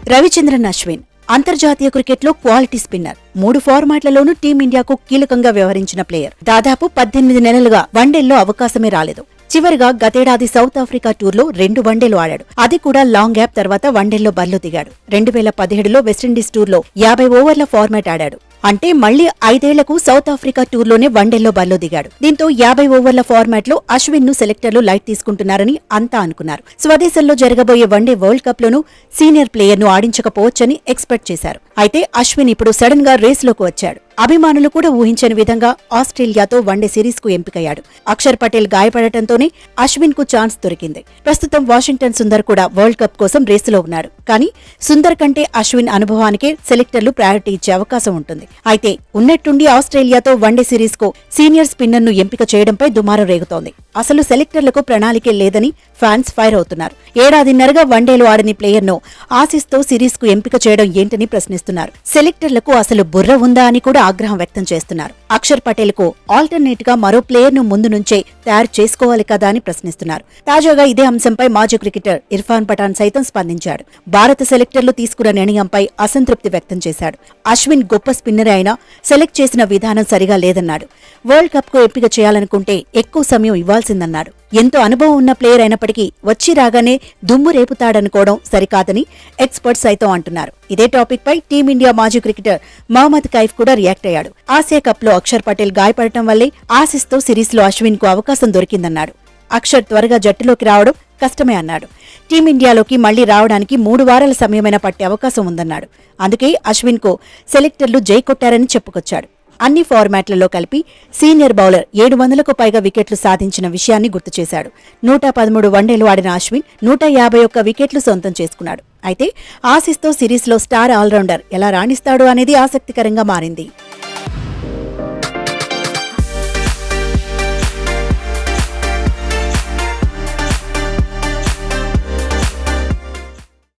రవిచంద్రన్ అశ్విన్ అంతర్జాతీయ క్రికెట్లో quality spinner మూడు ఫార్మాట్లలోనూ టీమిండియాకు కీలకంగా వ్యవహరించిన ప్లేయర్ దాదాపు పద్దెనిమిది నెలలుగా వన్డేల్లో అవకాశమే రాలేదు చివరిగా గతేడాది సౌత్ ఆఫ్రికా టూర్లో రెండు వన్డేలు ఆడాడు అది కూడా లాంగ్ గ్యాప్ తర్వాత వన్డేల్లో బరిలో దిగాడు రెండు వేల పదిహేడులో వెస్టిండీస్ టూర్లో యాభై ఓవర్ల ఫార్మాట్ ఆడాడు అంటే మళ్లీ ఐదేళ్లకు సౌత్ ఆఫ్రికా టూర్లోనే వన్డేల్లో బరిలో దిగాడు దీంతో యాభై ఓవర్ల ఫార్మాట్ లో అశ్విన్ ను సెలెక్టర్లు లైట్ తీసుకుంటున్నారని అంతా అనుకున్నారు స్వదేశంలో జరగబోయే వన్డే వరల్డ్ కప్ లోనూ సీనియర్ ప్లేయర్ ను ఆడించకపోవచ్చని ఎక్స్పెక్ట్ చేశారు అయితే అశ్విన్ ఇప్పుడు సడన్ గా రేసులోకి వచ్చాడు అభిమానులు కూడా ఊహించని విధంగా ఆస్ట్రేలియాతో వన్డే సిరీస్ కు ఎంపికయ్యాడు అక్షర్ పటేల్ గాయపడటంతోనే అశ్విన్ కు ఛాన్స్ దొరికింది ప్రస్తుతం వాషింగ్టన్ సుందర్ కూడా వరల్డ్ కప్ కోసం రేసులో ఉన్నాడు కానీ సుందర్ కంటే అశ్విన్ అనుభవానికే సెలెక్టర్లు ప్రయారిటీ ఇచ్చే అవకాశం ఉంటుంది అయితే ఉన్నట్టుండి ఆస్ట్రేలియాతో వన్డే సిరీస్ కు సీనియర్ స్పిన్నర్ ను ఎంపిక చేయడంపై దుమారం రేగుతోంది అసలు సెలెక్టర్లకు ప్రణాళికే లేదని ఫ్యాన్స్ ఫైర్ అవుతున్నారు ఏడాదిన్నరగా వన్డేలో ఆడని ప్లేయర్ ను ఆసీస్తో సిరీస్ కు ఎంపిక చేయడం ఏంటని ప్రశ్నిస్తున్నారు సెలెక్టర్లకు అసలు బుర్ర ఉందా అని కూడా ఆగ్రహం వ్యక్తం చేస్తున్నారు అక్షర్ పటేల్ కు ఆల్టర్నేట్ గా మరో ప్లేయర్ ను ముందు నుంచే తయారు చేసుకోవాలి కదా అని ప్రశ్నిస్తున్నారు తాజాగా ఇదే అంశంపై మాజీ క్రికెటర్ ఇర్ఫాన్ పఠాన్ సైతం స్పందించాడు భారత సెలెక్టర్లు తీసుకున్న నిర్ణయంపై అసంతృప్తి వ్యక్తం చేశాడు అశ్విన్ గొప్ప స్పిన్నర్ అయినా సెలెక్ట్ చేసిన విధానం సరిగా లేదన్నాడు వరల్డ్ కప్ కు ఎంపిక చేయాలనుకుంటే ఎక్కువ సమయం ఇవ్వాల్సిందన్నాడు ఎంతో అనుభవం ఉన్న ప్లేయర్ అయినప్పటికీ వచ్చి రాగానే దుమ్ము రేపుతాడనుకోవడం సరికాదని ఎక్స్పర్ట్స్ సైతం అంటున్నారు ఇదే టాపిక్ పై టీమిండియా మాజీ క్రికెటర్ మహమ్మద్ కైఫ్ కూడా రియాక్ట్ అయ్యాడు ఆసియా కప్ లో అక్షర్ పటేల్ గాయపడటం వల్లే ఆసిస్తో సిరీస్ లో అశ్విన్ కు అవకాశం దొరికిందన్నాడు అక్షర్ త్వరగా జట్టులోకి రావడం కష్టమే అన్నాడు టీమిండియాలోకి మళ్లీ రావడానికి మూడు వారాల సమయమైనా పట్టే అవకాశం ఉందన్నాడు అందుకే అశ్విన్ కు సెలెక్టర్లు జై కొట్టారని చెప్పుకొచ్చాడు అన్ని ఫార్మాట్లలో కలిపి సీనియర్ బౌలర్ ఏడు వందలకు పైగా వికెట్లు సాధించిన విషయాన్ని గుర్తు చేశాడు నూట పదమూడు వన్డేలు ఆడిన అశ్విన్ నూట యాభై ఒక్క వికెట్లు సొంతం చేసుకున్నాడు అయితే ఆసిస్తో సిరీస్లో స్టార్ ఆల్రౌండర్ ఎలా రాణిస్తాడు అనేది ఆసక్తికరంగా మారింది